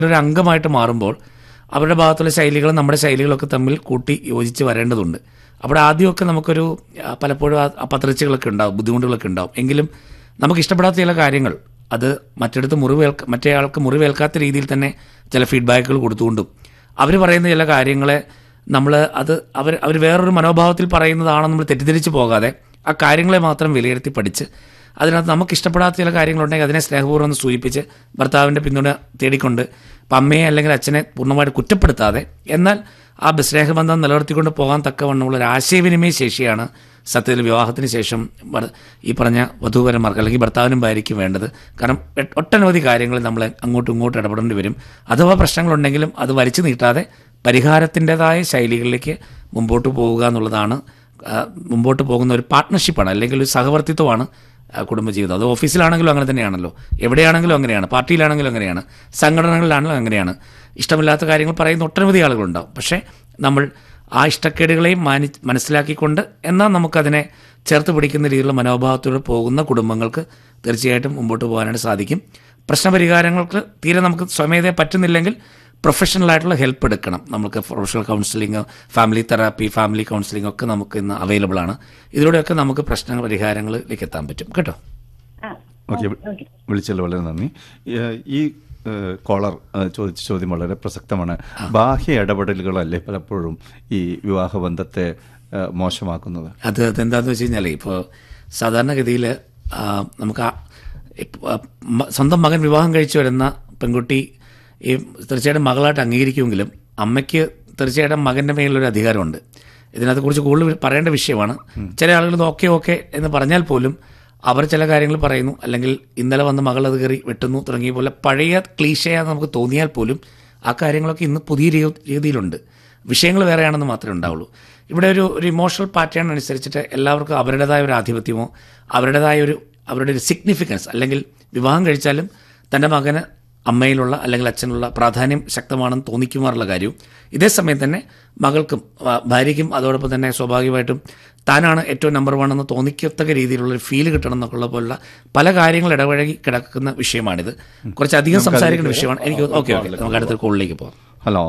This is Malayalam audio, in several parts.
ഒരു അംഗമായിട്ട് മാറുമ്പോൾ അവരുടെ ഭാഗത്തുള്ള ശൈലികളും നമ്മുടെ ശൈലികളൊക്കെ തമ്മിൽ കൂട്ടി യോജിച്ച് വരേണ്ടതുണ്ട് അവിടെ ആദ്യമൊക്കെ നമുക്കൊരു ആ, പലപ്പോഴും ആ- ആ പത്രച്ചകളൊക്കെ ഉണ്ടാവും ബുദ്ധിമുട്ടുകളൊക്കെ ഉണ്ടാവും എങ്കിലും നമുക്ക് ഇഷ്ടപ്പെടാത്ത ചില കാര്യങ്ങൾ അത് മറ്റിടത്ത് മുറിവേൽക്ക മറ്റേ ആൾക്ക് മുറിവേൽക്കാത്ത രീതിയിൽ തന്നെ ചില ഫീഡ്ബാക്കുകൾ കൊടുത്തുകൊണ്ടും അവർ പറയുന്ന ചില കാര്യങ്ങളെ നമ്മൾ അത് അവർ അവർ വേറൊരു മനോഭാവത്തിൽ പറയുന്നതാണെന്ന് നമ്മൾ തെറ്റിദ്ധരിച്ച് പോകാതെ ആ കാര്യങ്ങളെ മാത്രം വിലയിരുത്തി പഠിച്ച് അതിനകത്ത് നമുക്ക് ഇഷ്ടപ്പെടാത്ത ചില കാര്യങ്ങളുണ്ടെങ്കിൽ അതിനെ സ്നേഹപൂർവ്വം ഒന്ന് സൂചിപ്പിച്ച് ഭർത്താവിൻ്റെ പിന്തുണ തേടിക്കൊണ്ട് ഇപ്പം അമ്മയെ അല്ലെങ്കിൽ അച്ഛനെ പൂർണ്ണമായിട്ട് കുറ്റപ്പെടുത്താതെ എന്നാൽ ആ ബ- സ്നേഹബന്ധം നിലനിർത്തിക്കൊണ്ട് പോകാൻ തക്കവണ്ണമുള്ള ഒരു ആശയവിനിമയ ശേഷിയാണ് സത്യത്തിൽ വിവാഹത്തിന് ശേഷം ഭർ- ഈ പറഞ്ഞ വധൂവരന്മാർക്ക് അല്ലെങ്കിൽ ഭർത്താവിനും ഭാര്യയ്ക്കും വേണ്ടത് കാരണം എ- ഒട്ടനവധി കാര്യങ്ങളിൽ നമ്മൾ അങ്ങോട്ടും ഇങ്ങോട്ടും ഇടപെടേണ്ടി വരും അഥവാ പ്രശ്നങ്ങളുണ്ടെങ്കിലും അത് വലിച്ചു നീട്ടാതെ പരിഹാരത്തിൻ്റെതായ ശൈലികളിലേക്ക് മുമ്പോട്ട് പോവുക എന്നുള്ളതാണ് ആ, മുമ്പോട്ട് പോകുന്ന ഒരു പാർട്ട്ണർഷിപ്പാണ് അല്ലെങ്കിൽ ഒരു സഹവർത്തിത്വമാണ് ആ, കുടുംബജീവിതം അത് ഓഫീസിലാണെങ്കിലും അങ്ങനെ തന്നെയാണല്ലോ എവിടെയാണെങ്കിലും അങ്ങനെയാണ് പാർട്ടിയിലാണെങ്കിലും അങ്ങനെയാണ് സംഘടനകളിലാണെങ്കിലും അങ്ങനെയാണ് ഇഷ്ടമില്ലാത്ത കാര്യങ്ങൾ പറയുന്ന ഒട്ടനവധി ആളുകളുണ്ടാവും പക്ഷേ നമ്മൾ ആ ഇഷ്ടക്കേടുകളെയും മാനി മനസ്സിലാക്കിക്കൊണ്ട് എന്നാൽ നമുക്കതിനെ ചേർത്ത് പിടിക്കുന്ന രീതിയിലുള്ള മനോഭാവത്തോടെ പോകുന്ന കുടുംബങ്ങൾക്ക് തീർച്ചയായിട്ടും മുമ്പോട്ട് പോകാനായിട്ട് സാധിക്കും പ്രശ്നപരിഹാരങ്ങൾക്ക് തീരെ നമുക്ക് സ്വമേധയെ പറ്റുന്നില്ലെങ്കിൽ പ്രൊഫഷണൽ ആയിട്ടുള്ള ഹെൽപ്പ് എടുക്കണം നമുക്ക് professional counselling family therapy family counselling ഒക്കെ നമുക്ക് ഇന്ന് അവൈലബിൾ ആണ് ഇതിലൂടെയൊക്കെ നമുക്ക് പ്രശ്ന പരിഹാരങ്ങളിലേക്ക് എത്താൻ പറ്റും കേട്ടോ ആ ഓക്കെ വിളിച്ചല്ലോ വളരെ നന്ദി ഏഹ് ഈ ഏഹ് കോളർ ഏഹ് ചോദിച്ച ചോദ്യം വളരെ പ്രസക്തമാണ് ബാഹ്യ ഇടപെടലുകളല്ലേ പലപ്പോഴും ഈ വിവാഹബന്ധത്തെ ഏഹ് മോശമാക്കുന്നത് അത് അതെന്താന്ന് വെച്ച് കഴിഞ്ഞാൽ ഇപ്പോൾ സാധാരണഗതിയിൽ നമുക്ക് ആ- ഇപ്പ- ആ, മ- സ്വന്തം മകൻ വിവാഹം കഴിച്ചു വരുന്ന പെൺകുട്ടി ഈ തീർച്ചയായിട്ടും മകളായിട്ട് അംഗീകരിക്കുമെങ്കിലും അമ്മയ്ക്ക് തീർച്ചയായിട്ടും മകൻ്റെ മേലൊരു അധികാരമുണ്ട് ഇതിനകത്ത് കുറിച്ച് കൂടുതൽ പറയേണ്ട വിഷയമാണ് ചില ആളുകൾ ഇത് ഓക്കെ ഓക്കെ എന്ന് പറഞ്ഞാൽ പോലും അവർ ചില കാര്യങ്ങൾ പറയുന്നു അല്ലെങ്കിൽ ഇന്നലെ വന്ന് മകൾ അത് കയറി വെട്ടുന്നു തുടങ്ങിയ പോലെ പഴയ ക്ലീശയാന്ന് നമുക്ക് തോന്നിയാൽ പോലും ആ കാര്യങ്ങളൊക്കെ ഇന്ന് പുതിയ രീ- രീതിയിലുണ്ട് വിഷയങ്ങൾ വേറെയാണെന്ന് മാത്രമേ ഉണ്ടാവുള്ളൂ ഇവിടെ ഒരു ഒരു ഇമോഷണൽ പാറ്റേൺ അനുസരിച്ചിട്ട് എല്ലാവർക്കും അവരുടേതായ ഒരു ആധിപത്യമോ അവരുടേതായ ഒരു അവരുടെ ഒരു സിഗ്നിഫിക്കൻസ് അല്ലെങ്കിൽ വിവാഹം കഴിച്ചാലും തൻ്റെ മകന് അമ്മയിലുള്ള അല്ലെങ്കിൽ അച്ഛനുള്ള പ്രാധാന്യം ശക്തമാണെന്ന് തോന്നിക്കുമാറുള്ള കാര്യവും ഇതേ സമയം തന്നെ മകൾക്കും ആ, ഭാര്യയ്ക്കും അതോടൊപ്പം തന്നെ സ്വാഭാവികമായിട്ടും താനാണ് ഏറ്റവും നമ്പർ വൺ എന്ന് തോന്നിക്കത്തക്ക രീതിയിലുള്ള ഒരു ഫീല് കിട്ടണം എന്നൊക്കെയുള്ള പോലുള്ള പല കാര്യങ്ങൾ ഇടപഴകി കിടക്കുന്ന വിഷയമാണിത് കുറച്ചധികം സംസാരിക്കേണ്ട വിഷയമാണ് എനിക്ക് ഓക്കെ ഓക്കെ നമുക്ക് അടുത്ത കോളിലേക്ക് പോകാം ഹലോ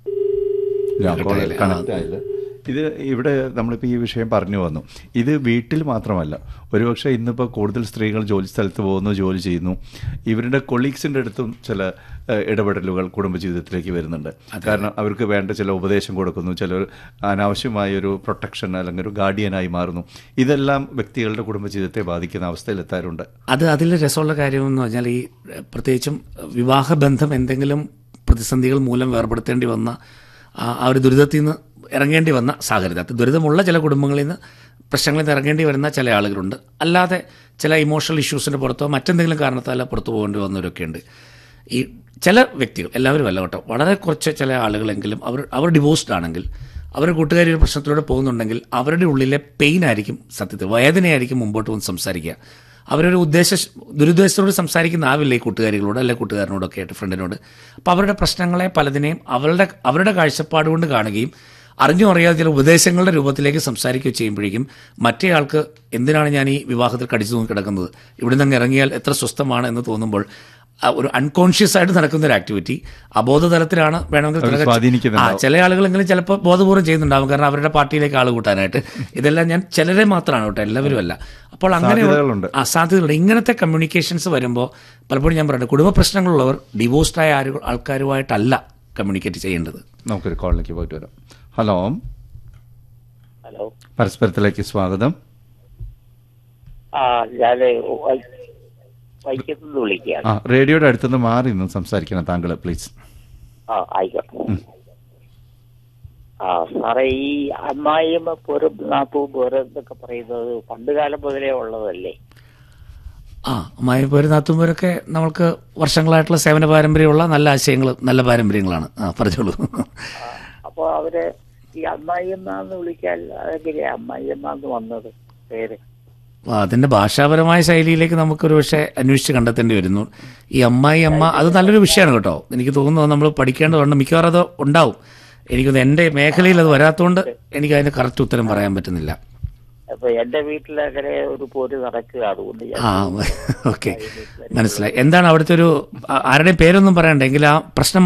ഞാൻ കട്ടായില്ലേ? കോൾ കണക്ട് ആയില്ല ഇത് ഇവിടെ നമ്മളിപ്പോൾ ഈ വിഷയം പറഞ്ഞു വന്നു ഇത് വീട്ടിൽ മാത്രമല്ല ഒരുപക്ഷെ ഇന്നിപ്പോൾ കൂടുതൽ സ്ത്രീകൾ ജോലി സ്ഥലത്ത് പോകുന്നു ജോലി ചെയ്യുന്നു ഇവരുടെ കൊളീഗ്സിൻ്റെ അടുത്തും ചില ഏഹ്, ഇടപെടലുകൾ കുടുംബജീവിതത്തിലേക്ക് വരുന്നുണ്ട് കാരണം അവർക്ക് വേണ്ട ചില ഉപദേശം കൊടുക്കുന്നു ചിലർ അനാവശ്യമായ ഒരു പ്രൊട്ടക്ഷൻ അല്ലെങ്കിൽ ഒരു ഗാർഡിയനായി മാറുന്നു ഇതെല്ലാം വ്യക്തികളുടെ കുടുംബജീവിതത്തെ ബാധിക്കുന്ന അവസ്ഥയിലെത്താറുണ്ട് അത് അതിൽ രസമുള്ള കാര്യം എന്ന് പറഞ്ഞാൽ ഈ എഹ്, പ്രത്യേകിച്ചും വിവാഹബന്ധം എന്തെങ്കിലും പ്രതിസന്ധികൾ മൂലം വേർപെടുത്തേണ്ടി വന്ന ആ ആ ഒരു ദുരിതത്തിൽ നിന്ന് ഇറങ്ങേണ്ടി വന്ന സാഹചര്യം അത് ദുരിതമുള്ള ചില കുടുംബങ്ങളിൽ നിന്ന് പ്രശ്നങ്ങളിൽ നിന്ന് ഇറങ്ങേണ്ടി വരുന്ന ചില ആളുകളുണ്ട് അല്ലാതെ ചില ഇമോഷണൽ ഇഷ്യൂസിൻ്റെ പുറത്തോ മറ്റെന്തെങ്കിലും കാരണത്താലോ പുറത്തു പോകേണ്ടി വന്നവരൊക്കെ ഉണ്ട് ഈ ചില വ്യക്തികൾ എല്ലാവരും അല്ല കേട്ടോ വളരെ കുറച്ച് ചില ആളുകളെങ്കിലും അവർ അവർ ഡിവോഴ്സ്ഡ് ആണെങ്കിൽ അവരുടെ കൂട്ടുകാരി ഒരു പ്രശ്നത്തിലൂടെ പോകുന്നുണ്ടെങ്കിൽ അവരുടെ ഉള്ളിലെ പെയിൻ ആയിരിക്കും സത്യത്തിൽ വേദനയായിരിക്കും മുമ്പോട്ട് വന്ന് സംസാരിക്കുക അവരൊരു ഉദ്ദേശ ദുരുദ്ദേശത്തോട് സംസാരിക്കുന്നാവില്ല ഈ കൂട്ടുകാരികളോട് അല്ലെ കൂട്ടുകാരനോടൊക്കെ ആയിട്ട് ഫ്രണ്ടിനോട് അപ്പോൾ അവരുടെ പ്രശ്നങ്ങളെ പലതിനെയും അവരുടെ അവരുടെ കാഴ്ചപ്പാട് കൊണ്ട് കാണുകയും അറിഞ്ഞോ അറിയാതെ ചില ഉപദേശങ്ങളുടെ രൂപത്തിലേക്ക് സംസാരിക്കുകയോ ചെയ്യുമ്പോഴേക്കും മറ്റേ ആൾക്ക് എന്തിനാണ് ഞാൻ ഈ വിവാഹത്തിൽ കടിച്ചു തൂങ്ങി കിടക്കുന്നത് ഇവിടെ നിന്ന് ഇറങ്ങിയാൽ എത്ര സ്വസ്ഥമാണ് എന്ന് തോന്നുമ്പോൾ ആ ഒരു അൺകോൺഷ്യസ് ആയിട്ട് നടക്കുന്ന ഒരു ആക്ടിവിറ്റി അബോധതലത്തിലാണ് വേണമെങ്കിൽ അത് തുടക്കം- ആ സ്വാധീനിക്കുന്നുണ്ടാവും. ചില ആളുകളെങ്കിലും ചിലപ്പോൾ ബോധപൂർവ്വം ചെയ്യുന്നുണ്ടാവും കാരണം അവരുടെ പാർട്ടിയിലേക്ക് ആൾ കൂട്ടാനായിട്ട് ഇതെല്ലാം ഞാൻ ചിലരെ മാത്രമാണ് കേട്ടോ എല്ലാവരും അല്ല അപ്പോൾ അങ്ങനെ സാധ്യതകളുണ്ട്. ആ സാധ്യതകളുണ്ട് ഇങ്ങനത്തെ കമ്മ്യൂണിക്കേഷൻസ് വരുമ്പോൾ പലപ്പോഴും ഞാൻ പറയുന്നത് കുടുംബ പ്രശ്നങ്ങളുള്ളവർ ഡിവോഴ്സ്ഡ് ആയ ആരു ആൾക്കാരുമായിട്ടല്ല കമ്മ്യൂണിക്കേറ്റ് ചെയ്യേണ്ടത് നമുക്കൊരു കോളിലേക്ക് പോയിട്ട് വരാം ഹലോ ഹലോ പരസ്പരത്തിലേക്ക് സ്വാഗതം ആ ഞാൻ വൈക്കത്തുനിന്ന് വിളിക്കുകയാണ് ആ റേഡിയോയുടെ അടുത്തുനിന്ന് മാറി നിന്ന് സംസാരിക്കണം താങ്കൾ പ്ലീസ് ആ ആയിക്കോട്ടെ ആ സാറേ ഈ അമ്മായിയമ്മ പോരും നാപ്പും പോരും എന്നൊക്കെ പറയുന്നത് പണ്ട് കാലം മുതലേ ഉള്ളതല്ലേ ആ അമ്മായിപ്പോരും നാത്തുമ്പോരൊക്കെ നമ്മൾക്ക് വർഷങ്ങളായിട്ടുള്ള സേവന പാരമ്പര്യമുള്ള നല്ല ആശയങ്ങൾ നല്ല പാരമ്പര്യങ്ങളാണ് ആ പറഞ്ഞോളൂ അപ്പൊ അവര് ഈ അമ്മായിയമ്മ എന്ന് വിളിക്കാൻ അതെങ്ങനെയാ അമ്മായിയമ്മ എന്ന് വന്നത് പേര് ആ, അതിന്റെ ഭാഷാപരമായ ശൈലിയിലേക്ക് നമുക്കൊരു പക്ഷേ അന്വേഷിച്ച് കണ്ടെത്തേണ്ടി വരുന്നു ഈ അമ്മായി അമ്മ അത് നല്ലൊരു വിഷയമാണ് കേട്ടോ എനിക്ക് തോന്നുന്നു നമ്മൾ പഠിക്കേണ്ടതുണ്ട് മിക്കവാറും അത് ഉണ്ടാവും എനിക്കൊന്ന് എൻ്റെ മേഖലയിൽ അത് വരാത്തതുകൊണ്ട് എനിക്ക് അതിന് കറക്റ്റ് ഉത്തരം പറയാൻ പറ്റുന്നില്ല അപ്പൊ എന്റെ വീട്ടിൽ അങ്ങനെ ഒരു പോര് നടക്കുക അതുകൊണ്ട് ഞാൻ ആ ഓക്കെ മനസ്സിലായി എന്താണ് അവിടുത്തെ ഒരു ആ- ആരുടെയും പേരൊന്നും പറയണ്ടെങ്കിൽ ആ പ്രശ്നം